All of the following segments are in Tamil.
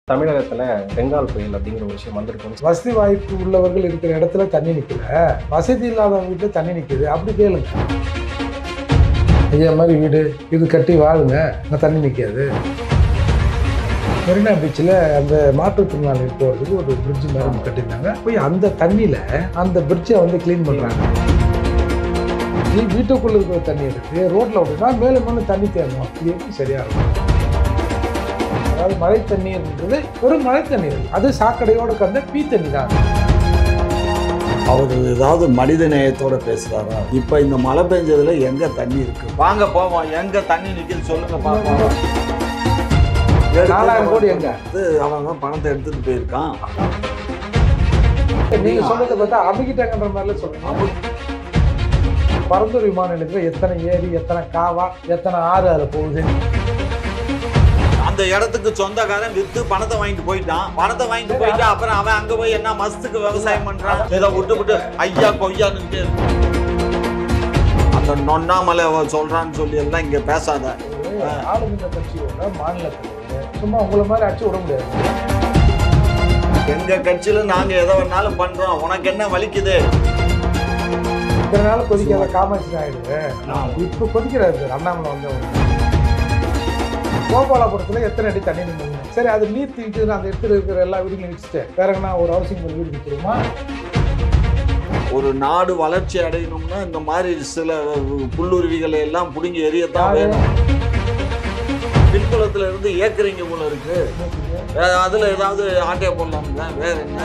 தமிழகத்துல பெங்கால் புயல் அப்படிங்கிற ஒரு விஷயம் வந்திருக்கும் வசதி வாய்ப்பு உள்ளவர்கள் இருக்கிற இடத்துல தண்ணி நிற்கல வசதி இல்லாதவங்க வீட்டில் தண்ணி நிற்குது அப்படி கேளுங்க ஐயா மாதிரி வீடு இது கட்டி வாழுங்க அங்கே தண்ணி நிற்காது மெரினா பீச்சில் அந்த மாற்றுத்திறனாளி போகிறதுக்கு ஒரு பிரிட்ஜ் மாதிரி கட்டியிருந்தாங்க போய் அந்த தண்ணியில் அந்த பிரிட்ஜை வந்து க்ளீன் பண்ணுறாங்க நீ வீட்டுக்குள்ளே இருக்கிற தண்ணி எடுத்து ரோட்டில் விட்டுனா மேலே மேலே தண்ணி தேடணும் இது எப்படி சரியாக இருக்கும் அதாவது மழை தண்ணீர்ன்றது ஒரு மழை தண்ணீர் அது சாக்கடையோடு கலந்த பீ தண்ணி தான் அவர் ஏதாவது மனித நேயத்தோட பேசுறாரா இப்ப இந்த மழை பெஞ்சதுல எங்க தண்ணி இருக்கு வாங்க போவோம் எங்க தண்ணி நிக்குது சொல்லுங்க பாப்போம் நாலாயிரம் கோடி எங்க எடுத்து அவன் தான் பணத்தை எடுத்துட்டு போயிருக்கான் நீங்க சொன்னதை பார்த்தா அமைக்கிட்டாங்கன்ற மாதிரிலாம் சொல்லுங்க பரந்தூர் விமான நிலையத்தில் எத்தனை ஏரி எத்தனை காவா எத்தனை ஆறு அதில் போகுது அந்த இடத்துக்கு சொந்தக்காரன் வித்து பணத்தை வாங்கிட்டு போயிட்டான் பணத்தை வாங்கிட்டு போயிட்டு அப்புறம் அவன் அங்க போய் என்ன மஸ்துக்கு விவசாயம் பண்றான் இதை விட்டு விட்டு ஐயா கொய்யான்னு அந்த நொண்ணாமலை அவன் சொல்றான்னு சொல்லி எல்லாம் இங்க பேசாத ஒரு ஆளுகின்ற கட்சியோட மாநிலத்தில் சும்மா உங்களை மாதிரி அடிச்சு விட முடியாது எங்க கட்சியில நாங்க எதை வேணாலும் பண்றோம் உனக்கு என்ன வலிக்குது இத்தனை நாள் கொதிக்காத காமாட்சி நாயுடு இப்போ கொதிக்கிறாரு சார் அண்ணாமலை வந்து கோபாலபுரத்தில் எத்தனை அடி தண்ணி நின்று சரி அது நீர் தீட்டு அந்த இடத்துல இருக்கிற எல்லா வீடுகளையும் வச்சுட்டு வேற எங்கன்னா ஒரு ஹவுசிங் போர்டு வீடு விற்றுருமா ஒரு நாடு வளர்ச்சி அடையணும்னா இந்த மாதிரி சில புல்லுருவிகளை எல்லாம் புடுங்கி எரியத்தான் வேணும் பின்புலத்துல இருந்து ஏக்குறீங்க போல இருக்கு வேற அதுல ஏதாவது ஆட்டைய போடலாம்ல வேற என்ன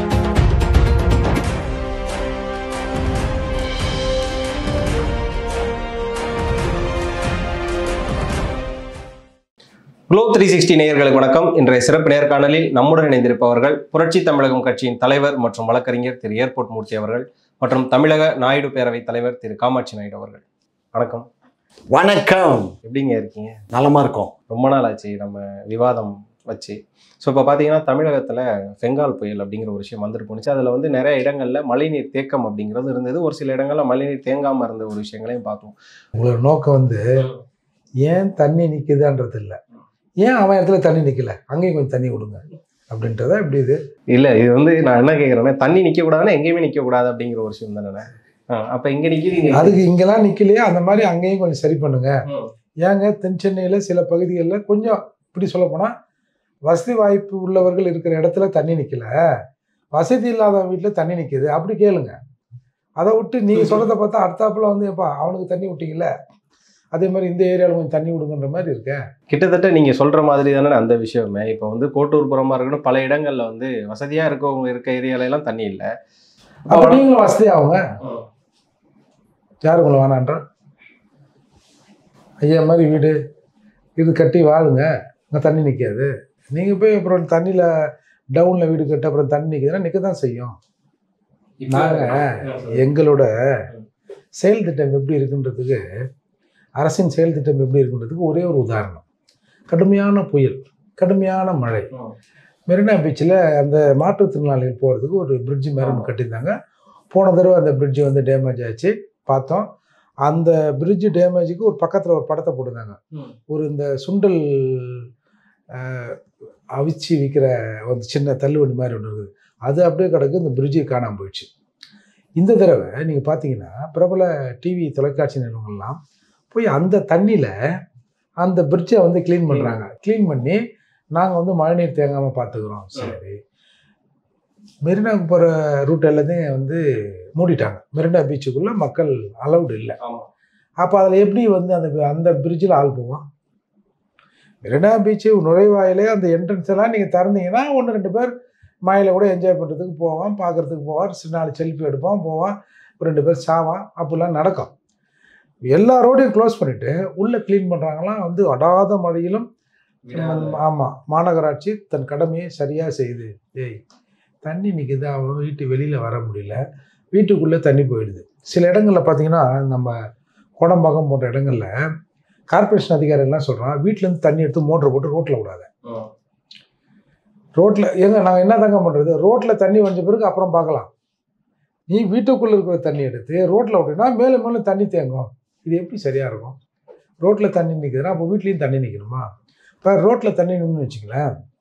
குளோ த்ரீ சிக்ஸ்டி நேயர்களுக்கு வணக்கம் இன்றைய சிறப்பு நேர்காணலில் நம்முடன் இணைந்திருப்பவர்கள் புரட்சி தமிழகம் கட்சியின் தலைவர் மற்றும் வழக்கறிஞர் திரு ஏர்போர்ட் மூர்த்தி அவர்கள் மற்றும் தமிழக நாயுடு பேரவைத் தலைவர் திரு காமாட்சி நாயுடு அவர்கள் வணக்கம் வணக்கம் எப்படிங்க இருக்கீங்க நலமா இருக்கும் ரொம்ப நாள் ஆச்சு நம்ம விவாதம் வச்சு ஸோ இப்போ பார்த்தீங்கன்னா தமிழகத்தில் பெங்கால் புயல் அப்படிங்கிற ஒரு விஷயம் வந்துட்டு போணுச்சு அதில் வந்து நிறைய இடங்களில் மழைநீர் தேக்கம் அப்படிங்கிறது இருந்தது ஒரு சில இடங்களில் மழைநீர் தேங்காமல் இருந்த ஒரு விஷயங்களையும் பார்த்தோம் உங்களோட நோக்கம் வந்து ஏன் தண்ணி நிற்குதுன்றது இல்லை ஏன் அவன் இடத்துல தண்ணி நிற்கல அங்கேயும் கொஞ்சம் தண்ணி கொடுங்க அப்படின்றதா இப்படி இது இல்லை இது வந்து நான் என்ன கேட்குறேன்னா தண்ணி நிற்கக்கூடாதுன்னா எங்கேயுமே நிற்கக்கூடாது அப்படிங்கிற ஒரு விஷயம் தானே அப்போ இங்கே நிற்கிறீங்க அதுக்கு இங்கெல்லாம் நிற்கலையே அந்த மாதிரி அங்கேயும் கொஞ்சம் சரி பண்ணுங்க ஏங்க தென் சென்னையில் சில பகுதிகளில் கொஞ்சம் இப்படி சொல்ல போனால் வசதி வாய்ப்பு உள்ளவர்கள் இருக்கிற இடத்துல தண்ணி நிற்கல வசதி இல்லாதவங்க வீட்டில் தண்ணி நிற்கிது அப்படி கேளுங்க அதை விட்டு நீங்கள் சொல்கிறத பார்த்தா அடுத்தாப்புல வந்து எப்பா அவனுக்கு தண்ணி விட்டீங்கல்ல அதே மாதிரி இந்த ஏரியாவில் கொஞ்சம் தண்ணி விடுங்கன்ற மாதிரி இருக்கேன் கிட்டத்தட்ட நீங்க சொல்ற மாதிரி தானே அந்த விஷயமே இப்போ வந்து கோட்டூர் புறமா இருக்கட்டும் பல இடங்கள்ல வந்து வசதியா இருக்கவங்க இருக்க ஏரியால எல்லாம் தண்ணி இல்லை அப்போ நீங்களும் வசதி ஆகுங்க யார் உங்களை வேணான்றா ஐயா மாதிரி வீடு இது கட்டி வாழுங்க அங்கே தண்ணி நிற்காது நீங்கள் போய் அப்புறம் தண்ணியில் டவுனில் வீடு கட்ட அப்புறம் தண்ணி நிற்குதுன்னா நிற்க தான் செய்யும் நாங்கள் எங்களோட செயல் திட்டம் எப்படி இருக்குன்றதுக்கு அரசின் செயல் திட்டம் எப்படி இருக்குன்றதுக்கு ஒரே ஒரு உதாரணம் கடுமையான புயல் கடுமையான மழை மெரினா பீச்சில் அந்த மாற்றுத்திறனாளிகள் போகிறதுக்கு ஒரு பிரிட்ஜ் மாதிரி ஒன்று கட்டியிருந்தாங்க போன தடவை அந்த பிரிட்ஜ் வந்து டேமேஜ் ஆச்சு பார்த்தோம் அந்த பிரிட்ஜ் டேமேஜுக்கு ஒரு பக்கத்தில் ஒரு படத்தை போட்டிருந்தாங்க ஒரு இந்த சுண்டல் அஹ், அவிச்சு விற்கிற ஒரு சின்ன தள்ளுவண்டி மாதிரி ஒன்று இருக்குது அது அப்படியே கிடக்கு இந்த பிரிட்ஜு காணாமல் போயிடுச்சு இந்த தடவை நீங்கள் பார்த்தீங்கன்னா பிரபல டிவி தொலைக்காட்சி நிறுவனங்கள்லாம் போய் அந்த தண்ணியில் அந்த பிரிட்ஜை வந்து க்ளீன் பண்ணுறாங்க க்ளீன் பண்ணி நாங்கள் வந்து மழைநீர் தேங்காமல் பார்த்துக்குறோம் சரி மெரினாவுக்கு போகிற ரூட் எல்லாத்தையும் வந்து மூடிட்டாங்க மெரினா பீச்சுக்குள்ளே மக்கள் அலௌடு இல்லை ஆமா. அப்போ அதில் எப்படி வந்து அந்த அந்த பிரிட்ஜில் ஆள் போவான் மெரினா பீச்சு நுழைவாயிலே அந்த என்ட்ரன்ஸ் எல்லாம் நீங்கள் திறந்தீங்கன்னா ஒன்று ரெண்டு பேர் மழையில் கூட என்ஜாய் பண்ணுறதுக்கு போவான் பார்க்குறதுக்கு போவான் சில நாலு செல்ஃபி எடுப்பான் போவான் ஒரு ரெண்டு பேர் சாவான் அப்படிலாம் நடக்கும் எல்லா ரோடையும் க்ளோஸ் பண்ணிவிட்டு உள்ளே க்ளீன் பண்ணுறாங்களாம் வந்து அடாத மழையிலும் ஆமாம் மாநகராட்சி தன் கடமையை சரியாக செய்யுது ஏய் தண்ணி நிற்குது அவன் வீட்டு வெளியில் வர முடியல வீட்டுக்குள்ளே தண்ணி போயிடுது சில இடங்களில் பார்த்தீங்கன்னா நம்ம கோடம்பாக்கம் போன்ற இடங்களில் கார்ப்பரேஷன் அதிகாரிகள்லாம் சொல்கிறான் வீட்டிலேருந்து தண்ணி எடுத்து மோட்டர் போட்டு ரோட்டில் விடாத ரோட்டில் ஏங்க நாங்கள் என்ன தாங்க பண்ணுறது ரோட்டில் தண்ணி வந்த பிறகு அப்புறம் பார்க்கலாம் நீ வீட்டுக்குள்ளே இருக்கிற தண்ணி எடுத்து ரோட்டில் விட்டினா மேலும் மேலும் தண்ணி தேங்கும் இது எப்படி சரியாக இருக்கும் ரோட்டில் தண்ணி நிற்குதுன்னா அப்போ வீட்லேயும் தண்ணி நிற்கணுமா இப்போ ரோட்டில் தண்ணி நின்று வச்சுங்களேன்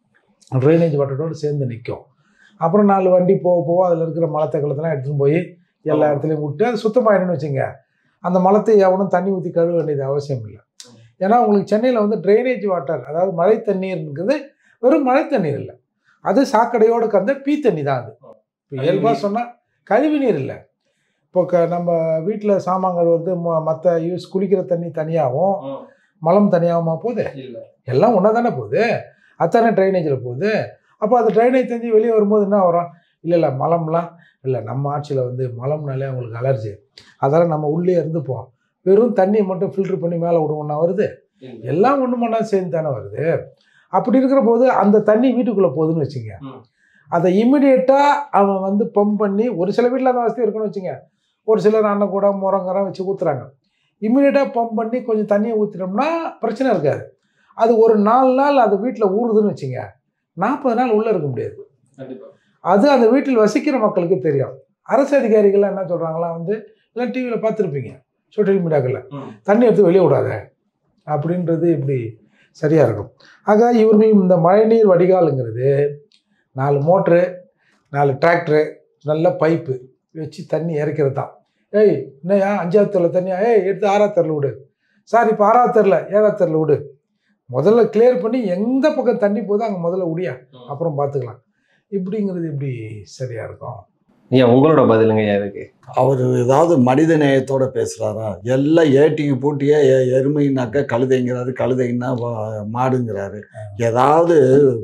ட்ரைனேஜ் வாட்டரோடு சேர்ந்து நிற்கும் அப்புறம் நாலு வண்டி போக போக அதில் இருக்கிற மலத்தை கலத்தெல்லாம் எடுத்துன்னு போய் எல்லா இடத்துலையும் விட்டு அது சுத்தமாயிடும்னு வச்சுங்க அந்த மலத்தை எவனும் தண்ணி ஊற்றி கழுவ வேண்டியது அவசியம் இல்லை ஏன்னா உங்களுக்கு சென்னையில் வந்து ட்ரைனேஜ் வாட்டர் அதாவது மழை தண்ணீர்ங்கிறது வெறும் மழை தண்ணீர் இல்லை அது சாக்கடையோடு கலந்த பீ தண்ணி தான் அது இப்போ இயல்பாக சொன்னால் கழிவு நீர் இல்லை இப்போ க நம்ம வீட்டில் சாமான்கள் வந்து மற்ற யூஸ் குளிக்கிற தண்ணி தனியாகவும் மலம் தனியாகுமா போகுது இல்ல எல்லாம் ஒன்றா தானே போகுது அத்தானே ட்ரைனேஜில் போகுது அப்போ அது ட்ரைனேஜ் தண்ணி வெளியே வரும்போது என்ன வரும் இல்லை இல்லை மலம்லாம் இல்லை நம்ம ஆட்சியில் வந்து மலம்னாலே அவங்களுக்கு அலர்ஜி அதெல்லாம் நம்ம உள்ளே இருந்துப்போம் வெறும் தண்ணியை மட்டும் ஃபில்டர் பண்ணி மேலே விடுவோம்னா வருது எல்லாம் ஒன்று மணி சேர்ந்து தானே வருது அப்படி இருக்கிற போது அந்த தண்ணி வீட்டுக்குள்ளே போகுதுன்னு வச்சுங்க ம். அதை இமிடியேட்டாக அவன் வந்து பம்ப் பண்ணி ஒரு சில வீட்டில் அந்த வசதி இருக்குன்னு வச்சுங்க ஒரு சிலர் அண்ணன் கூட முறங்கரம் வச்சு ஊற்றுறாங்க இமிடியேட்டாக பம்ப் பண்ணி கொஞ்சம் தண்ணியை ஊற்றிட்டோம்னா பிரச்சனை இருக்காது அது ஒரு நாலு நாள் அது வீட்டில் ஊறுதுன்னு வச்சுங்க நாற்பது நாள் உள்ளே இருக்க முடியாது கண்டிப்பா அது அந்த வீட்டில் வசிக்கிற மக்களுக்கு தெரியும் அரசு அதிகாரிகள்லாம் என்ன சொல்கிறாங்களா வந்து இல்லை டிவியில் பார்த்துருப்பீங்க சோஷியல் மீடியாக்களில் ம். தண்ணி எடுத்து வெளியே விடாத அப்படின்றது இப்படி சரியாக இருக்கும் ஆக இவர்கள் இந்த மழைநீர் வடிகாலுங்கிறது நாலு மோட்ரு நாலு டிராக்டரு நல்ல பைப்பு வச்சு தண்ணி இறைக்கிறது தான் ஏய் என்னையா அஞ்சாவது தெருவில் தண்ணியா ஏய் எடுத்து ஆறாவது தெருவில் விடு சார் இப்போ ஆறாவது தெருவில் ஏழாவது தெருவில் விடு முதல்ல கிளியர் பண்ணி எந்த பக்கம் தண்ணி போதோ அங்கே முதல்ல விடியா அப்புறம் பார்த்துக்கலாம் இப்படிங்கிறது எப்படி சரியாக இருக்கும் ஐயா உங்களோட பதிலுங்க ஐயா இதுக்கு அவர் ஏதாவது மனித நேயத்தோட பேசுறாரா எல்லாம் ஏட்டிக்கு பூட்டியே எ- எருமைனாக்க கழுதைங்கிறாரு கழுதைன்னா வா- மாடுங்கிறாரு ஏதாவது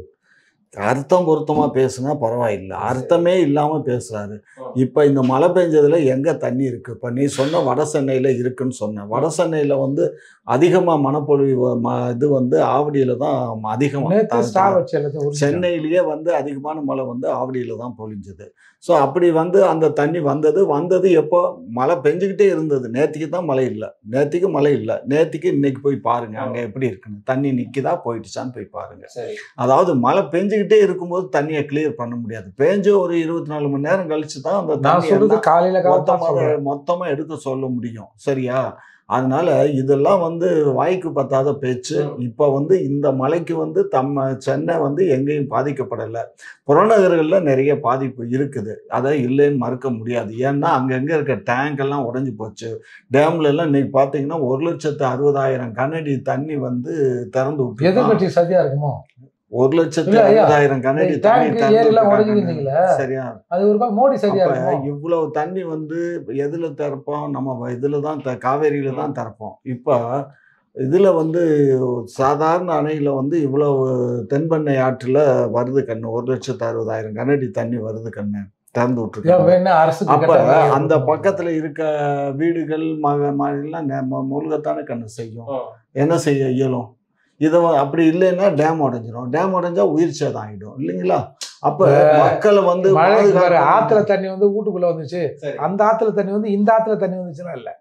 அர்த்தம் பொருத்தமா பேசுனா பரவாயில்லை அர்த்தமே இல்லாம பேசுறாரு இப்ப இந்த மழை பெஞ்சதுல எங்க தண்ணி இருக்கு இப்ப நீ சொன்ன வட சென்னையில இருக்குன்னு சொன்ன வட சென்னையில வந்து அதிகமா மனப்பொழிவு ம- இது வந்து ஆவடியில தான் அதிகமா நேற்று ஸ்டார் வச்சு எல்லாத்தையும் உரிச்சிட்டாங்க. சென்னையிலேயே வந்து அதிகமான மழை வந்து ஆவடியில தான் பொழிஞ்சது ஸோ அப்படி வந்து அந்த தண்ணி வந்தது வந்தது எப்போ மழை பெஞ்சுக்கிட்டே இருந்தது நேத்திக்கு தான் மழை இல்லை நேத்திக்கு மழை இல்லை நேத்திக்கு இன்னைக்கு போய் பாருங்க அங்க எப்படி இருக்குன்னு தண்ணி நிக்குதா போயிடுச்சான்னு போய் பாருங்க சரி அதாவது மழை பெஞ்சுக்கிட்டே இருக்கும்போது தண்ணியை கிளியர் பண்ண முடியாது பெஞ்சு ஒரு இருபத்தி நாலு மணி நேரம் கழிச்சு தான் அந்த நான் தண்ணி சொல்றது எல்லாம் காலையில காலத்தான் மொத்தமா சொல்றேன் மொத்தமா எடுக்க சொல்ல முடியும் சரியா அதனால இதெல்லாம் வந்து வாய்க்கு பத்தாத பேச்சு ம். இப்ப வந்து இந்த மலைக்கு வந்து தம்ம சென்னை வந்து எங்கேயும் பாதிக்கப்படலை புறநகர்களில் நிறைய பாதிப்பு இருக்குது அதை இல்லைன்னு மறுக்க முடியாது ஏன்னா அங்கங்க இருக்க டேங்க் எல்லாம் உடைஞ்சு போச்சு டேம்ல எல்லாம் இன்னைக்கு பாத்தீங்கன்னா ஒரு லட்சத்து அறுபதாயிரம் கனடி தண்ணி வந்து திறந்து விட்டு எதிர்கட்சி சதியா இருக்குமோ ஒரு லட்சத்து இல்ல, ஐயா. அறுபதாயிரம் கனடி இந்த தண்ணி tank திறந்து ஏரி எல்லாம் விட்டுருக்காங்க. உடைஞ்சுதுன்னீங்களே. சரியா அது ஒரு பக்கம் மோடி சரியா அப்ப இருக்குமோ இவ்வளவு தண்ணி வந்து எதுல திறப்போம் நம்ம வ- இதுல தான் த- காவேரியில தான் திறப்போம் இப்ப இதுல வந்து சாதாரண அணையில வந்து இவ்வளவு தென்பெண்ணை ஆற்றுல வருது கண்ணு ஒரு லட்சத்து அறுபதாயிரம் கனடி தண்ணி வருது கண்ணு திறந்து ஏன் விட்டுருக்காங்க வேணா அரசுக்கு அப்ப கட்ட வேலையை அந்த கொடுக்கணும். பக்கத்துல இருக்க வீடுகள் மக எல்லாம் நெ- ம- மூழ்கத்தானே கண்ணு செய்யும் என்ன செய்ய இயலும் இதை வ- அப்படி இல்லைன்னா டேம் உடைஞ்சிரும் டேம் உடைஞ்சா உயிர் சேதம் ஆயிடும் இல்லைங்களா அப்ப மக்களை வந்து மழைக்கு வர பாதுகாக்கணும். ஆத்துல தண்ணி வந்து வீட்டுக்குள்ள வந்துச்சு சரி அந்த ஆத்துல தண்ணி வந்து இந்த ஆத்துல தண்ணி வந்துச்சுன்னா இல்ல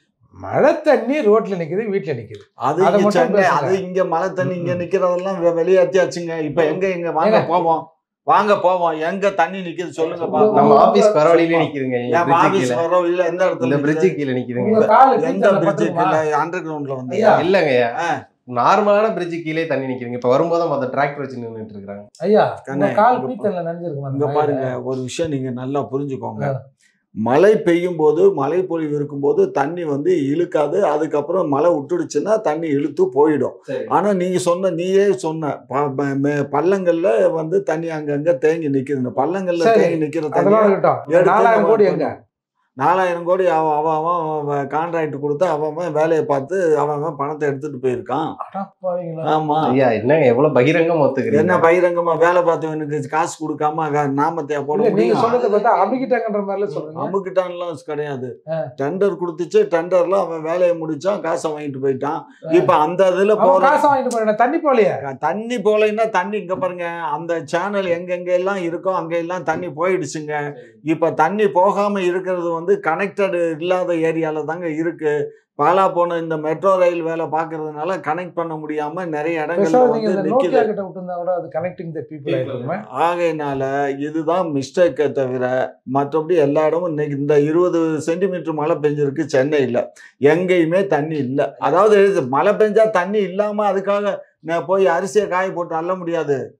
மழை தண்ணி ரோட்ல நிக்குது வீட்டுல நிக்குது அது அதை இங்க மட்டும் சென்னை பேசுங்க. அது இங்க மழை தண்ணி இங்க ம். நிக்கிறதெல்லாம் வெ- வெளியேற்றியாச்சுங்க இப்ப எங்க எங்க வாங்க ஏங்க. போவோம் வாங்க போவோம் எங்க தண்ணி நிக்குது சொல்லுங்க நம்ம பாப்போம். நம்ம ஆபீஸ் பரவலிலே நிக்குதுங்க என் bridge ஆபீஸ் கீழ. வரோம் இல்ல எந்த இந்த இடத்துல பிரிட்ஜு நிக்குது? கீழே நிக்குதுங்க உங்க கால் எந்த பீச்சர்ல பிரிட்ஜுக்கு பட்டுருமா? இல்ல அண்டர் கிரவுண்ட்ல வந்து ஐயா. இல்லங்க ஐயா ஆ. நார்மலான பிரிட்ஜு கீழே தண்ணி நிக்குதுங்க இப்ப வரும்போது மொத்த டிராக்டர் வச்சு நின்னுட்டு இருக்காங்க ஐயா உங்க கண்ணே, கால் இங்க பீச்சர்ல நனைஞ்சிருக்குமா இங்க அந்த பாருங்க மழையில? ஒரு விஷயம் நீங்க நல்லா புரிஞ்சுக்கோங்க ஆ. மழை பெய்யும் போது மழை பொழிவு இருக்கும்போது தண்ணி வந்து இழுக்காது அதுக்கப்புறம் மழை விட்டுடுச்சுன்னா தண்ணி இழுத்து போயிடும் சரி ஆனா நீங்க சொன்ன நீயே சொன்ன ப- ப- மே- பள்ளங்கள்ல வந்து தண்ணி அங்கங்க தேங்கி நிக்குது இந்த பள்ளங்கள்ல சரி. தேங்கி நிக்கிற தண்ணி அதெல்லாம் இருக்கட்டும் எடுத்து நாலாயிரம் நம்ம கோடி எங்க நாலாயிரம் கோடி அவன் அவன் அவன் கான்ட்ராக்ட் கொடுத்து அவன் அவன் வேலையை பார்த்து அவன் அவன் பணத்தை எடுத்துட்டு போயிருக்கான் அடப்பாவீங்களா? ஆமா ஐயா என்னங்க எவ்வளவு பகிரங்கமா என்ன ஒத்துக்கிறீங்க பகிரங்கமா வேலை பார்த்தவனுக்கு காசு கொடுக்காம வே- நாமத்தையா போட இல்ல நீங்க முடியும் சொல்றதை பார்த்தா அமுக்கிட்டாங்கன்ற மாதிரில சொல்றீங்க அமுக்கிட்டான்லாம் கிடையாது ஆ. டெண்டர் கொடுத்துச்சு டெண்டர்ல அவன் வேலையை முடிச்சான் காசை வாங்கிட்டு போயிட்டான் ஆ. இப்ப அந்த இதுல அவன் போற காசை வாங்கிட்டு போறேன் தண்ணி போலையே தண்ணி போலைன்னா தண்ணி இங்க பாருங்க அந்த சேனல் எங்கெங்க எல்லாம் இருக்கோ அங்க எல்லாம் தண்ணி போயிடுச்சுங்க இப்ப தண்ணி போகாம இருக்கிறது வந்து கனெக்டட் இல்லாத ஏரியால தாங்க இருக்கு பாலா போன இந்த மெட்ரோ ரயில் வேலை பார்க்கறதுனால கனெக்ட் பண்ண முடியாம நிறைய இடங்கள்ல பேசாம நீங்க வந்து இந்த நிக்குது நோக்கியா கிட்ட விட்டுருந்தா கூட அது கனெக்டிங் த பீப்புள் ஆயிருக்குமே ஆகையினால இதுதான் மிஸ்டேக்கை தவிர மற்றபடி எல்லா இடமும் இன்னைக்கு இந்த இருபது சென்டிமீட்டர் மழை பெஞ்சிருக்கு சென்னையில் எங்கேயுமே தண்ணி இல்லை அதாவது இது மழை பெஞ்சா தண்ணி இல்லாம அதுக்காக நான் போய் அரிசியை காய போட்டு அள்ள முடியாது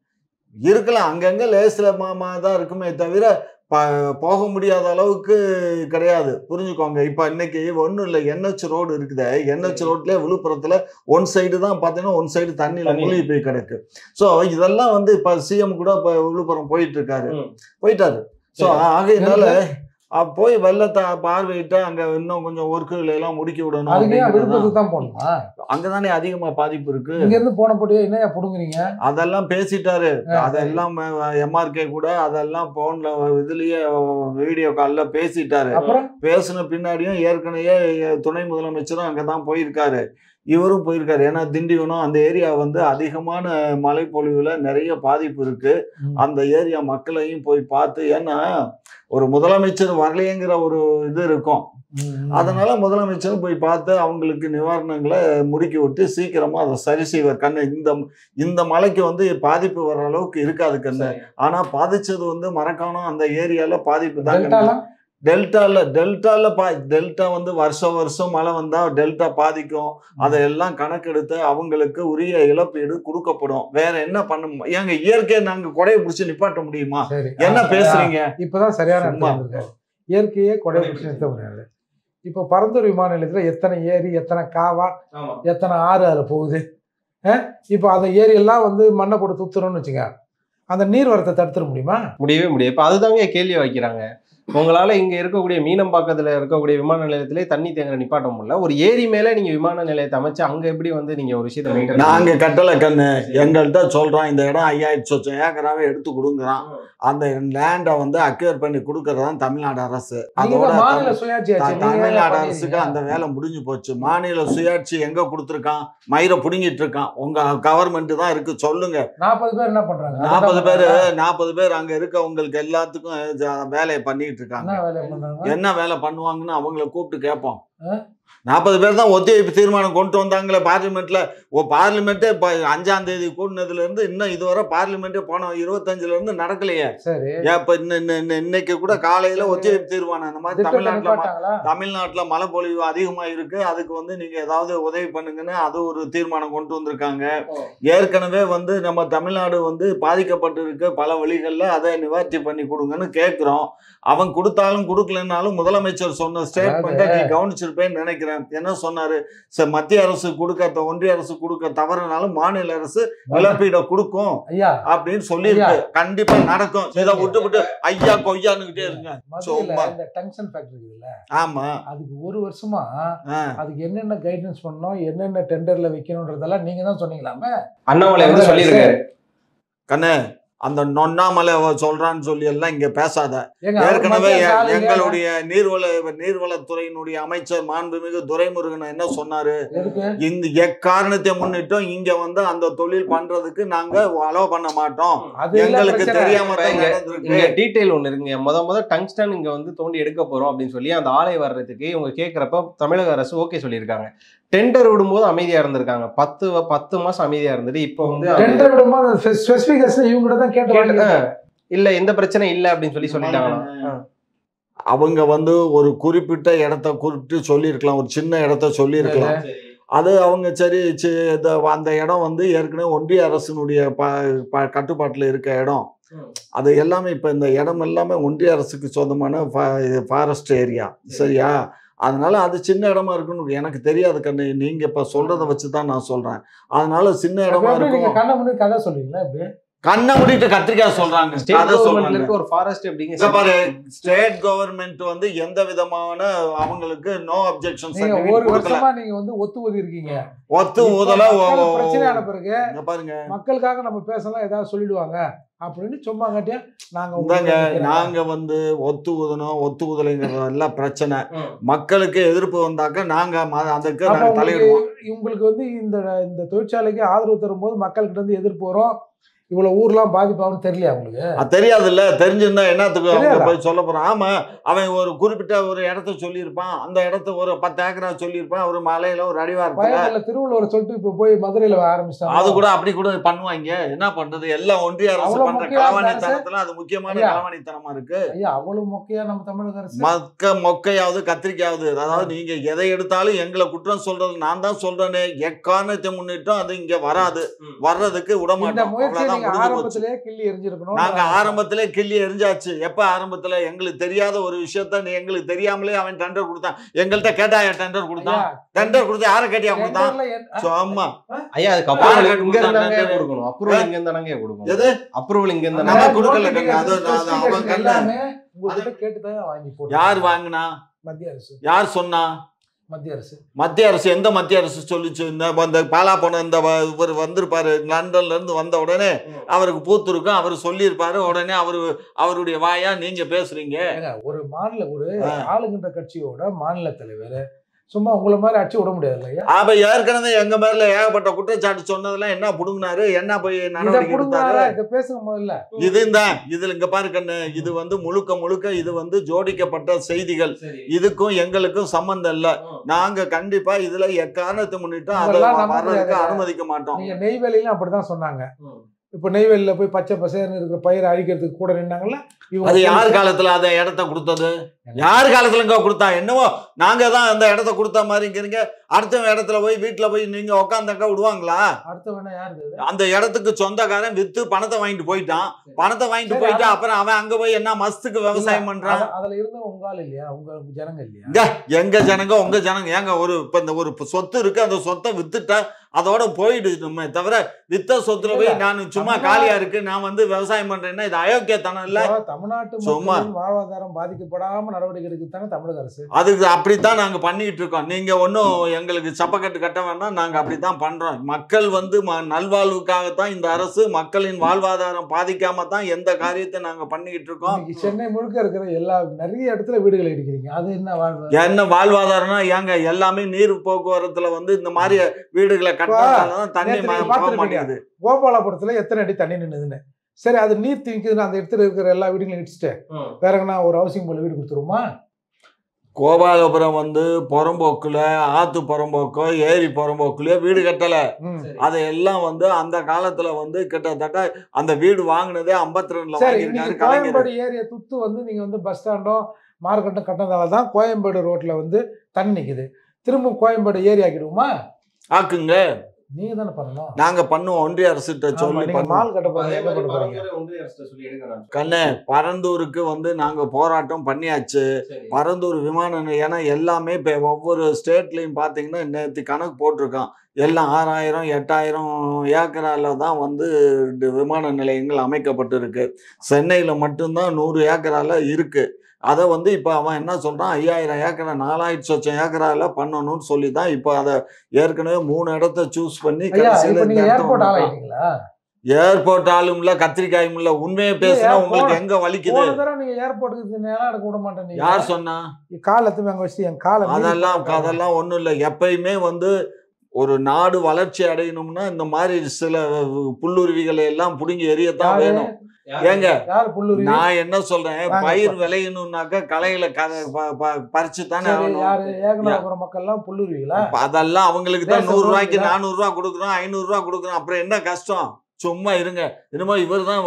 இருக்கலாம் அங்கங்க லேசில் மாமா தான் இருக்குமே தவிர ப- போக முடியாத அளவுக்கு கிடையாது புரிஞ்சுக்கோங்க இப்போ இன்னைக்கு ஒன்றும் இல்லை என்ஹெச் ரோடு இருக்குதே என்ஹெச் ரோட்லேயே விழுப்புரத்தில் ஒன் சைடு தான் பார்த்தீங்கன்னா ஒன் சைடு தண்ணியில் தண்ணி. மூழ்கி போய் கிடக்கு ஸோ இதெல்லாம் வந்து இப்போ சிஎம் கூட இப்போ விழுப்புரம் போயிட்டு இருக்காரு ம். போயிட்டாரு ஸோ ஆகையினால அஹ், போய் வெள்ளத்தை பார்வையிட்டு அங்கே இன்னும் கொஞ்சம் ஒர்க்குகளை எல்லாம் முடுக்கி விடணும் அதுக்கு ஏன் அப்படிங்கிறது விழுப்புரத்துக்கு தான் போகணுமா அங்கதானே அதிகமா பாதிப்பு இருக்கு இங்க இருந்து போன போட்டியே என்னையா புடுங்குறீங்க அதெல்லாம் பேசிட்டாரு ஆ, அதெல்லாம் எம்ஆர்கே கூட அதெல்லாம் போன்ல இதுலயே வீடியோ கால்ல பேசிட்டாரு அப்புறம் பேசின பின்னாடியும் ஏற்கனவே துணை முதலமைச்சரும் அங்கதான் போயிருக்காரு இவரும் போயிருக்காரு ஏன்னா திண்டிவனம் அந்த ஏரியா வந்து அதிகமான மழைப்பொழிவுல நிறைய பாதிப்பு இருக்கு ம். அந்த ஏரியா மக்களையும் போய் பார்த்து ஏன்னா ஒரு முதலமைச்சர் வரலையேங்கிற ஒரு இது இருக்கும் ம். அதனால முதலமைச்சர் போய் பார்த்து அவங்களுக்கு நிவாரணங்களை முடுக்கி விட்டு சீக்கிரமா அதை சரி செய்வார் கண்ணு இந்த இந்த மலைக்கு வந்து பாதிப்பு வர்ற அளவுக்கு இருக்காது கண்ணு சரி. ஆனா பாதிச்சது வந்து மரக்காணம் அந்த ஏரியால பாதிப்பு தான் கண்ணு. டெல்டாலாம் டெல்டால டெல்டால பா டெல்டா வந்து வருஷம் வருஷம் மழை வந்தா டெல்டா பாதிக்கும் அதையெல்லாம் கணக்கெடுத்து அவங்களுக்கு உரிய இழப்பீடு கொடுக்கப்படும் வேற என்ன பண்ண மு- ஏங்க இயற்கையை நாங்க கொடையை பிடிச்சி நிப்பாட்ட முடியுமா சரி என்ன பேசுறீங்க இப்பதான் சரியான சும்மா. இடத்துல இருக்காரு இயற்கையே கொடை பிடிச்சி நிறுத்த முடியாது இப்போ பரந்தூர் விமான நிலையத்துல எத்தனை ஏரி எத்தனை காவா ஆமா எத்தனை ஆறு அதில் போகுது அஹ்? இப்போ அந்த ஏரி எல்லாம் வந்து மண்ணை போட்டு துத்துறோம்னு வச்சுங்க அந்த நீர்வரத்தை தடுத்துட முடியுமா முடியவே முடியாது இப்ப அதுதாங்க கேள்வி வைக்கிறாங்க உங்களால இங்க இருக்கக்கூடிய மீனம்பாக்கத்துல இருக்கக்கூடிய விமான நிலையத்திலே தண்ணி தேங்குற நிப்பாட்ட முடியல ஒரு ஏரி மேல நீங்க விமான நிலையத்தை அமைச்சு அங்க எப்படி வந்து நீங்க ஒரு விஷயத்தை maintain நாங்க பண்ணுவீங்க? கட்டல கண்ணு எங்கள்கிட்ட சொல்றோம் இந்த இடம் ஐயாயிரத்தி சொச்சம் ஏக்கராவே எடுத்து கொடுங்குறான் அந்த லேண்டை வந்து அக்யூர் பண்ணி கொடுக்கறதான் தமிழ்நாடு அரசு நீங்க அதோட தான் மாநில தமிழ் சுயாட்சி ஆச்சு. த- நீங்க ஏன் தமிழ்நாடு பண்ணிருக்கீங்க? அரசுக்கு அந்த வேலை முடிஞ்சு போச்சு மாநில சுயாட்சி எங்க கொடுத்துருக்கான் மயிரை புடுங்கிட்டு இருக்கான் உங்க கவர்மெண்ட் தான் இருக்கு சொல்லுங்க நாற்பது பேர் என்ன பண்றாங்க நாற்பது பேர் அதான் நாற்பது பேர் அங்க இருக்கவங்களுக்கு எல்லாத்துக்கும் ஜ- வேலையை பண்ணிட்டு இருக்காங்க என்ன வேலை பண்றாங்க என்ன வேலை பண்ணுவாங்கன்னு அவங்கள கூப்பிட்டு கேட்போம் ஆ? நாற்பது பேர் தான் ஒத்திவைப்பு தீர்மானம் கொண்டு வந்தாங்களே பார்லிமெண்ட்ல ஓ பார்லிமெண்ட்டே இப்போ அஞ்சாம் தேதி கூடினதுல இருந்து இன்னும் இதுவரை பார்லிமெண்ட்டே போன இருபத்தஞ்சுல இருந்து நடக்கலையே சரி ஏன் இப்ப இன்ன- இன்ன- இன்ன- இன்னைக்கு கூட காலையில ஒத்திவைப்பு தீர்மானம் இந்த மாதிரி திட்டத்தை தமிழ்நாட்டுல ம- நிப்பாட்டாங்களா? தமிழ்நாட்டுல மழை பொழிவு அதிகமா இருக்கு அதுக்கு வந்து நீங்க ஏதாவது உதவி பண்ணுங்கன்னு அது ஒரு தீர்மானம் கொண்டு வந்திருக்காங்க ஓ. ஏற்கனவே வந்து நம்ம தமிழ்நாடு வந்து பாதிக்கப்பட்டிருக்கு பல வழிகள்ல அதை நிவர்த்தி பண்ணி கொடுங்கன்னு கேட்கிறோம் அவன் கொடுத்தாலும் கொடுக்கலனாலும் முதலமைச்சர் சொன்ன ஸ்டேட்மெண்ட்டை நீ கவனிச்சிருப்பேன்னு நினைக்கிறேன் என்ன சொன்னாரு ச- மத்திய அரசு கொடுக்க த- ஒன்றிய அரசு கொடுக்க தவறுனாலும் மாநில அரசு இழப்பீடை கொடுக்கும் ஐயா அப்படின்னு சொல்லியிருக்கு கண்டிப்பா நடக்கும் இதை விட்டு விட்டு ஐயா கொய்யான்னுகிட்டே இருங்க மதுரையில சும்மா. இந்த டங்ஷன் ஃபேக்டரி இருக்குல்ல ஆமா அதுக்கு ஒரு வருஷமா ஆ. அதுக்கு என்னென்ன கைடன்ஸ் பண்ணணும் என்னென்ன டெண்டர்ல வைக்கணும்ன்றதெல்லாம் நீங்க தான் சொன்னீங்களாமே அண்ணாமலை வந்து சொல்லியிருக்காரு கண்ணு அந்த நொன்னாமலை அவ சொல்றான்னு சொல்லி எல்லாம் இங்க பேசாத ஏங்க, அவர் ஏற்கனவே மத்திய எ- சாலைங்க. எங்களுடைய நீர்வள நீர்வளத்துறையினுடைய அமைச்சர் மாண்புமிகு துரைமுருகன் என்ன சொன்னாரு எதுக்கு இந்த எக்காரணத்தை முன்னிட்டும் இங்க வந்து அந்த தொழில் பண்றதுக்கு நாங்க அலோவ் பண்ண மாட்டோம் அது இல்ல எங்களுக்கு பிரச்சனை. தெரியாம தான் இங்க- நடந்திருக்கு இங்க டீடைல் ஒண்ணு இருக்குங்க முத முத டங்ஸ்டன் இங்க வந்து தோண்டி எடுக்க போறோம் அப்படின்னு சொல்லி அந்த ஆலை வர்றதுக்கு இவங்க கேக்குறப்ப தமிழக அரசு ஓகே சொல்லியிருக்காங்க டெண்டர் விடும்போது அமைதியா இருந்திருக்காங்க பத்து வ- பத்து மாசம் அமைதியா இருந்துட்டு இப்போ வந்து அது- டெண்டர் விடும்போது ஸ்பெசிபிகேஷன் இவங்க தான் கேட்டு கேட்டு- வாங்கிட்டாங்க. இல்ல எந்த பிரச்சனை இல்ல அப்படின்னு சொல்லி சொல்லிட்டாங்களாம் ஆ. அவங்க வந்து ஒரு குறிப்பிட்ட இடத்த குறிப்பிட்டு சொல்லியிருக்கலாம் ஒரு சின்ன இடத்த சொல்லியிருக்கலாம் அது அவங்க சரி சி- இந்த அந்த இடம் வந்து ஏற்கனவே ஒன்றிய அரசினுடைய ப ப கட்டுப்பாட்டில் இருக்க இடம் ம். அது எல்லாமே இப்போ இந்த இடம் எல்லாமே ஒன்றிய அரசுக்கு சொந்தமான ஃபாரஸ்ட் ஏரியா சரியா அதனால அது சின்ன இடமா இருக்குன்னு எனக்கு தெரியாது கண்ணு நீங்க இப்ப சொல்றத வச்சு தான் நான் சொல்றேன் அதனால சின்ன அப்ப இடமா எப்படி நீங்க இருக்கும் கண்ணை முன்னாடி கதை சொல்றீங்களா இப்படி கண்ணை மூடிட்டு கத்திரிக்காய் சொல்றாங்க ஸ்டேட் அதை கவர்மெண்ட்ல சொல்றாங்க இருக்க ஒரு ஃபாரஸ்ட் இங்க எப்படிங்க பாரு ஸ்டேட் கவர்மெண்ட் வந்து எந்த விதமான அவங்களுக்கு நோ அப்ஜெக்ஷன் நீங்க ஒரு கொடுக்கல வருஷமா நீங்க வந்து ஒத்து ஊதி இருக்கீங்க ஒத்து இப்ப ஊதல மக்கள் பிரச்சனையான பிறகு இங்க பாருங்க மக்களுக்காக நம்ம பேசலாம் ஏதாவது சொல்லிடுவாங்க அப்படின்னு சும்மா காட்டியா நாங்க இந்தாங்க உங்களுக்கு நிக்கிறோம். நாங்க வந்து ஒத்து ஊதணும் ஒத்து ஊதலைங்கிறதெல்லாம் பிரச்சனை ம். மக்களுக்கு எதிர்ப்பு வந்தாக்க நாங்க ம- அதுக்கு அப்ப நாங்க தலையிடுவோம் உங்களுக்கு உங்களுக்கு வந்து இந்த இந்த தொழிற்சாலைக்கு ஆதரவு தரும்போது மக்கள்கிட்ட இருந்து எதிர்ப்பு வரும் இவ்வளவு ஊர்லாம் பாதிப்பாகும்னு தெரியலையா உங்களுக்கு அது தெரியாதுல்ல தெரிஞ்சிருந்தா என்னத்துக்கு அவங்க தெரியாதா? போய் சொல்ல போறான் ஆமா அவன் ஒரு குறிப்பிட்ட ஒரு இடத்த சொல்லியிருப்பான் அந்த இடத்த ஒரு பத்து ஏக்கரா சொல்லியிருப்பான் ஒரு மலையில ஒரு அடிவாரத்துல வயதில் திருவள்ளுவர் சொல்லிட்டு இப்ப போய் மதுரையில ஆரம்பிச்சிட்டாங்க அது கூட அப்படி கூட பண்ணுவாங்க என்ன பண்றது எல்லாம் ஒன்றிய அரசு அவ்வளவு பண்ற முக்கியம் களவாணித்தனத்துல அது முக்கியமான ஐயா. களவாணித்தனமா இருக்கு ஐயா அவ்வளவு மொக்கையா நம்ம தமிழக அரசு மக்க மொக்கையாவது கத்திரிக்காவது அதாவது நீங்க எதை எடுத்தாலும் எங்களை குற்றம் சொல்றது நான் தான் சொல்றேனே எக்காரணத்தை முன்னிட்டும் அது இங்க வராது ம். வர்றதுக்கு விட இந்த மாட்டோம் முயற்சியை அவ்வளவுதான் முடிஞ்சு போச்சு. ஆரம்பத்திலே கிள்ளி எரிஞ்சிருக்கணும் நாங்க ஆரம்பத்திலே கிள்ளி எரிஞ்சாச்சு எப்ப ஆரம்பத்துல எங்களுக்கு தெரியாத ஒரு விஷயத்த நீ எங்களுக்கு தெரியாமலே அவன் டெண்டர் கொடுத்தான் எங்கள்கிட்ட கேட்டாயா டெண்டர் கொடுத்தான் டெண்டர் கொடுத்து யாரை கேட்டியா கொடுத்தான் சும்மா ஐயா அதுக்கு அப்ரூவல் யாருக்கு இங்க இருந்தாங்க கொடுத்தாங்க? கொடுக்கணும் அப்ரூவல் இங்க இருந்தாங்க கொடுக்கணும் எது அப்ரூவல் இங்க நம்ம இருந்தாங்க கொடுக்கல கண்ணு. அது அது அவன் கண்ணு. எல்லாமே உங்ககிட்ட கேட்டுதான் வாங்கி போடுறோம் யார் வாங்கினா மத்திய அரசு யார் சொன்னா மத்திய அரசு மத்திய அரசு எந்த மத்திய அரசு சொல்லிச்சு இந்த இந்த பாலா போன இந்த வ- இவர் வந்திருப்பாரு லண்டன்ல இருந்து வந்த உடனே அவருக்கு பூத்துருக்கும் அவர் சொல்லியிருப்பாரு உடனே அவரு அவருடைய வாயா நீங்க பேசுறீங்க ஏங்க, ஒரு மாநில ஒரு ஆ. ஆளுகின்ற கட்சியோட மாநில தலைவர் சும்மா உங்களை மாதிரி அடிச்சு விட முடியாது இல்லையா அப்ப ஏற்கனவே எங்க மேல ஏகப்பட்ட குற்றச்சாட்டு சொன்னதெல்லாம் என்ன புடுங்கினாரு என்ன போய் இதை நடவடிக்கை எடுத்தாரு புடுங்காரா இங்க பேசுங்க முதல்ல இதுதான் இதுல இங்க பாரு கண்ணு இது வந்து முழுக்க முழுக்க இது வந்து ஜோடிக்கப்பட்ட செய்திகள் இதுக்கும் எங்களுக்கும் சம்பந்தம் இல்ல நாங்க கண்டிப்பா இதுல எக்காரணத்தை முன்னிட்டு அதை இதெல்லாம் நம்ப வர்றதுக்கு முடியாது. அனுமதிக்க மாட்டோம் நீங்க நெய்வேலியிலும் அப்படிதான் சொன்னாங்க இப்ப நெய்வேலியில போய் பச்சை பசேர்னு இருக்கிற பயிரை அழிக்கிறதுக்கு கூட நின்னாங்கல்ல அது யார் போலீஸ் காலத்துல அந்த இடத்த கொடுத்தது யார் காலத்துல இங்க கொடுத்தா என்னவோ நாங்க தான் அந்த இடத்த கொடுத்த மாதிரிங்கிறீங்க அடுத்த இடத்துல போய் வீட்டுல போய் நீங்க உட்காந்தாக்கா விடுவாங்களா அடுத்த வேணா யாரு இது? அந்த இடத்துக்கு சொந்தக்காரன் வித்து பணத்தை வாங்கிட்டு போயிட்டான் பணத்தை வாங்கிட்டு சரி, போயிட்டு அதான். அப்புறம் அவன் அங்க போய் என்ன மஸ்துக்கு விவசாயம் பண்றான் அத- அதுல இருந்த உங்க ஆள் இல்லையா உங்க ஜனங்க இல்லையா இங்க எங்க ஜனங்க உங்க ஜனங்க ஏங்க ஒரு இப்ப இந்த ஒரு சொத்து இருக்கு அந்த சொத்தை வித்துட்டா அதோட போயிடுமே தவிர வித்த சொத்துல போய் நான் சும்மா தமிழ்நாடு- காலியா இருக்கு நான் வந்து விவசாயம் பண்றேன்னா இது அயோக்கியத்தனம் இல்ல இப்போ தமிழ்நாட்டு சும்மா. மக்களின் வாழ்வாதாரம் பாதிக்கப்படாம நடவடிக்கை எடுக்கத்தானே தமிழக அரசு அதுக்கு அப்படித்தான் நாங்க பண்ணிட்டு இருக்கோம் நீங்க ஒன்றும் எங்களுக்கு சப்பக்கட்டு கட்ட வேண்டாம் நாங்க அப்படித்தான் பண்றோம் மக்கள் வந்து ம- நல்வாழ்வுக்காகத்தான் இந்த அரசு மக்களின் வாழ்வாதாரம் பாதிக்காம தான் எந்த காரியத்தை நாங்க பண்ணிக்கிட்டு இருக்கோம் இன்னைக்கு சென்னை முழுக்க இருக்கிற எல்லா நிறைய இடத்துல வீடுகள் இடிக்கிறீங்க அது என்ன வாழ்வு என்ன வாழ்வாதாரம்னா ஏங்க எல்லாமே நீர் போக்குவரத்துல வந்து இந்த மாதிரி வீடுகளை கட்டினால்தான் தண்ணி நேத்து ம- நீங்க போக பார்த்திருப்பீங்க. மாட்டேங்குது கோபாலபுரத்துல எத்தனை அடி தண்ணி நின்னுதுன்னு சரி அது நீர் திணிக்குதுன்னு அந்த இடத்துல இருக்கிற எல்லா வீடுகளையும் இடிச்சுட்டு வேற எங்கன்னா ஒரு ஹவுசிங் போல வீடு கொடுத்துருமா கோபாலபுரம் வந்து புறம்போக்குல ஆத்து புறம்போக்கோ ஏரி புறம்போக்குலயோ வீடு கட்டல ம். அதையெல்லாம் வந்து அந்த காலத்துல வந்து கிட்டத்தட்ட அந்த வீடு வாங்கினதே ஐம்பத்தி ரெண்டுல சரி இன்னைக்கு வாங்கியிருக்காரு கலைஞர் கோயம்பேடு ஏரியா துத்து வந்து நீங்க வந்து பஸ் ஸ்டாண்டும் மார்க்கெட்டும் கட்டினதால தான் கோயம்பேடு ரோட்ல வந்து தண்ணி நிக்குது திரும்ப கோயம்பேடு ஏரி ஆக்கிடுவோமா ஆக்குங்க நீங்க தானே பண்ணணும் நாங்க பண்ணுவோம் ஒன்றிய அரசுகிட்ட ஆமா, சொல்லி நீங்க பண்ணுவோம் மால் கட்ட போறீங்க என்ன பண்ண போறீங்க கண்ணே பரந்தூருக்கு வந்து நாங்க போராட்டம் பண்ணியாச்சு பரந்தூர் விமான நிலையம் ஏன்னா எல்லாமே இப்போ ஒவ்வொரு ஸ்டேட்லையும் பார்த்தீங்கன்னா நேற்று கணக்கு போட்டிருக்கான் எல்லாம் ஆறாயிரம் எட்டாயிரம் ஏக்கரால தான் வந்து டி- விமான நிலையங்கள் அமைக்கப்பட்டிருக்கு சென்னையில் மட்டும்தான் நூறு ஏக்கரால இருக்கு அதை வந்து இப்போ அவன் என்ன சொல்றான் ஐயாயிரம் ஏக்கரா நாலாயிரத்தி சொச்சம் ஏக்கரால பண்ணணும்னு சொல்லி தான் இப்போ அதை ஏற்கனவே மூணு இடத்த சூஸ் பண்ணி ஐயா கடைசியில இப்ப இந்த நீங்க இடத்த ஏர்போர்ட் வந்துட்டான். ஆளாயிட்டீங்களா ஏர்போர்ட் ஆளும்ல கத்திரிக்காயும் இல்ல உண்மையை பேசினா இல்லையா, உங்களுக்கு போன- எங்க வலிக்குது போன தடவை நீங்க ஏர்போர்ட்டுக்கு நேரம் எடுக்க விட மாட்டேன் யார் சொன்னா கால் எத்துமே அங்க வச்சு என் காலை மீறி அதெல்லாம் போட்டாங்க. அதெல்லாம் ஒண்ணும் இல்லை எப்பயுமே வந்து ஒரு நாடு வளர்ச்சி அடையணும்னா இந்த மாதிரி சில புல்லுருவிகளை எல்லாம் புடுங்கி எரியத்தான் யாரு? வேணும் ஏங்க யார் புல்லுருவி நான் என்ன சொல்றேன் வாங்க, பயிர் விளையணும்னாக்க களைகளை பறிச்சு தானே சரி, ஆகணும் யாரு ஏகனாபுரம் மக்கள் எல்லாம் புல்லுருவிகளா அப்ப அதெல்லாம் அவங்களுக்கு தான் தேச நூறு ரூபாய்க்கு விரோதிகளா? நானூறு ரூபா கொடுக்குறோம் ஐநூறு ரூபா கொடுக்குறோம் அப்புறம் என்ன கஷ்டம் சும்மா இருங்க என்னமோ இவர் தான்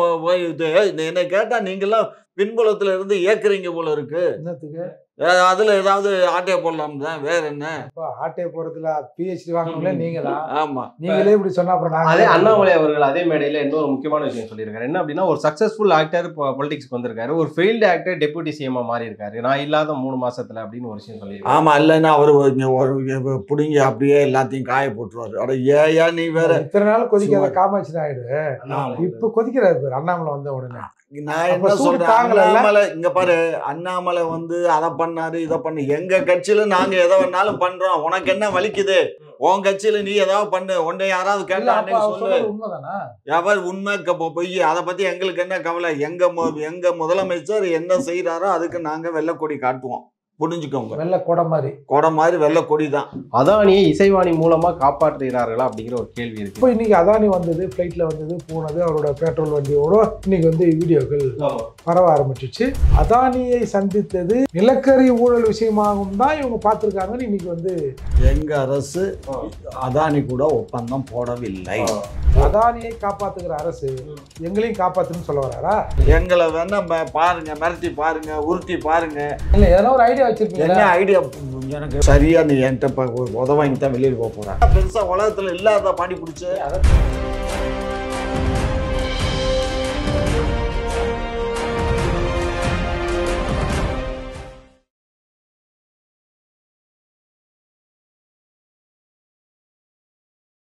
என்னை கேட்டா நீங்கெல்லாம் பின்புலத்துல இருந்து ஏக்குறீங்க போல இருக்கு என்னத்துக்கு ஏ- அதுல ஏதாவது ஆட்டைய போடலாம் தான் வேற என்ன இப்போ ஆட்டே போறதுல பிஹெச்டி வாங்கணும்ல நீங்க தான் ஆமா நீங்களே இப்படி சொன்னா அப்புறம் நாங்க அதே அண்ணாமலை அவர்கள் அதே மேடையில இன்னொரு முக்கியமான விஷயம் சொல்லியிருக்காரு என்ன அப்படின்னா ஒரு சக்சஸ்ஃபுல் ஆக்டர் பொலிட்டிக்ஸ்க்கு வந்திருக்காரு ஒரு ஃபெயில்டு ஆக்டர் டெபுட்டி சிஎம்மா மாறி இருக்காரு நான் இல்லாத மூணு மாசத்துல அப்படின்னு ஒரு விஷயம் சொல்லியிருக்காரு ஆமா இல்லைன்னா அவர் இங்க ஒரு புடுங்கி அப்படியே எல்லாத்தையும் காய போட்டுருவாரு அட ஏயா நீ வேற இத்தனை நாள் கொதிக்காத சும்மா. காமாட்சி நாயுடு இப்ப கொதிக்கிறாரு பாரு அண்ணாமலை வந்த உடனே நான் அப்ப என்ன சூடு சொல்றேன் தாங்கலைல்ல? அண்ணாமலை இங்க பாரு அண்ணாமலை வந்து அதை பண்ணாரு இதை பண்ணு எங்க கட்சியில நாங்க எதை வேணாலும் பண்றோம் உனக்கு என்ன வலிக்குது உன் கட்சியில நீ ஏதாவது பண்ணு உன்னை யாராவது இல்ல கேட்டா அப்ப அன்னைக்கு அவர் சொல்லு சொல்றது உண்மைதானா எவர் உண்மை க- பொ- பொய் அதை பத்தி எங்களுக்கு என்ன கவலை எங்க மு- எங்க முதலமைச்சர் என்ன செய்யறாரோ அதுக்கு நாங்க வெள்ளக்கொடி காட்டுவோம் புரிஞ்சுக்கோங்க வெள்ளை கொடை மாதிரி கொடை மாதிரி வெள்ளக்கொடி தான் அதானியை இசைவாணி மூலமா காப்பாற்றுகிறார்களா அப்படிங்கிற ஒரு கேள்வி இருக்கு இப்போ இன்னைக்கு அதானி வந்தது ஃப்ளைட்ல வந்தது போனது அவரோட பெட்ரோல் வண்டியோட இன்னைக்கு வந்து வீடியோக்கள் பரவ ஆரம்பிச்சிச்சு அதானியை சந்தித்தது நிலக்கரி ஊழல் விஷயமாகவும் தான் இவங்க பார்த்துருக்காங்கன்னு இன்னைக்கு வந்து எங்க அரசு அதானி கூட ஒப்பந்தம் போடவில்லை அதானியை காப்பாத்துகிற அரசு எங்களையும் காப்பாத்துன்னு சொல்ல வராரா எங்களை வேணா ம- பாருங்க மிரட்டி பாருங்க உருட்டி பாருங்க இல்ல எதனா ஒரு ஐடியா வச்சிருப்பீங்க என்ன ஐடியா எனக்கு சரியா நீ என்கிட்ட ப- உதவாங்கி தான் வெளியில் போக போறேன் பெருசா உலகத்துல இல்லாத பாடி பிடிச்சு